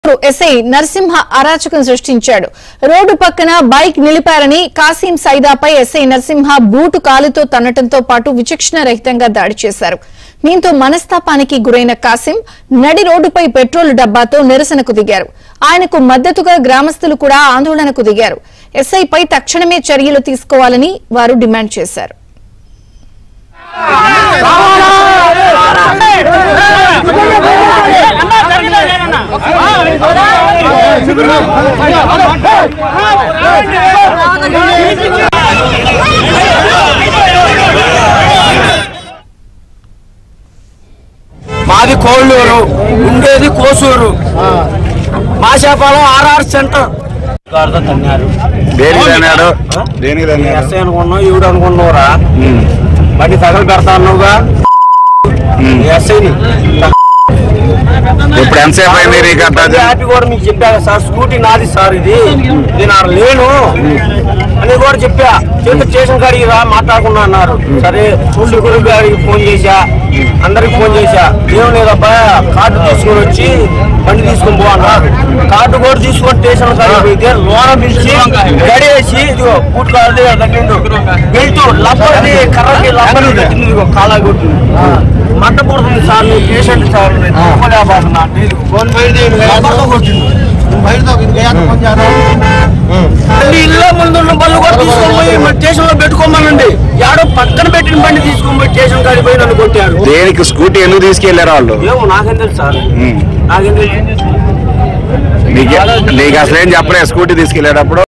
SI Narasimha అరాచకం సృష్టించాడు road పక్కన బైక్ నిలిపారని కాసిం సైదాపై ఎస్ఐ నరసింహ బూటు కాలుతో తన్నటంతో పాటు విచక్షణ రహితంగా దాడి చేశారు దీంతో మనస్తాపానికి గురైన కాసిం నడి రోడ్డుపై పెట్రోల్ డబ్బాతో నిరసనకు దిగారు ఆయనకు మద్దతుగా గ్రామస్తులు కూడా ఆందోళనకు దిగారు ఎస్ఐపై తక్షణమే చర్యలు తీసుకోవాలని వారు డిమాండ్ చేశారు మాది కోళ్ళూరు ఉండేది కోసూరు మాషాపాలెం ఆర్ఆర్ సెంటర్ తన్నారు దేనికి అన్నాడు దేనికి అన్నాడు ఎస్ఐ అనుకున్నావు ఈవిడ అనుకున్నావురా బండి తగలు పెడతా అన్నావుగా ఎస్ఐని ఇప్పుడు ఎంతసేపు అయింది నీకు అట్లా హ్యాపీ కూడా మీకు చెప్పాను సార్ స్కూటీ నాది సార్ ఇది నేను ఆడ లేను అని కూడా చెప్పా చేత స్టేషన్ కాడికి రా మాట్లాడుకున్నా అన్నారు సరే సెక్యూరిటీ గారికి ఫోన్ చేశా అందరికి ఫోన్ చేశా ఏం లేదబ్బా కార్డు తీసుకొని వచ్చి బండి తీసుకొని పో అన్నారు కార్డు కూడా తీసుకొని స్టేషన్ కాడికి పోయితే లోన పిలిచి గడియేసి ఇదిగో బూట్ కార్డు తగ్గిండు బెల్ట్ లబ్బర్ది కర్రకి లబ్బర్ తగ్గింది ఇదిగో కాలా కొట్టింది మంట పుడుతుంది సార్ నేను పేషెంట్ సార్ నేను తీసుకోలేకపోతున్నా అంటే ఇది ఫోన్ పోయింది లబ్బర్తో కొట్టిండు మళ్ళీ ఇళ్ళ ముందున్న బళ్ళు కూడా తీసుకొని పోయి మన స్టేషన్ లో పెట్టుకోమనండి యాడో పక్కన పెట్టిన బండి తీసుకొని పోయి స్టేషన్ కాడికి పోయి నన్ను కొట్టారు దేనికి స్కూటీ ఎందుకు తీసుకెళ్లారు వాళ్ళు ఏమో నాకేం తెలుసు సార్ ఉమ్. నాకేం తెలుసు నీకు నీకు అసలు ఏం చెప్పలే స్కూటీ తీసుకెళ్లేటప్పుడు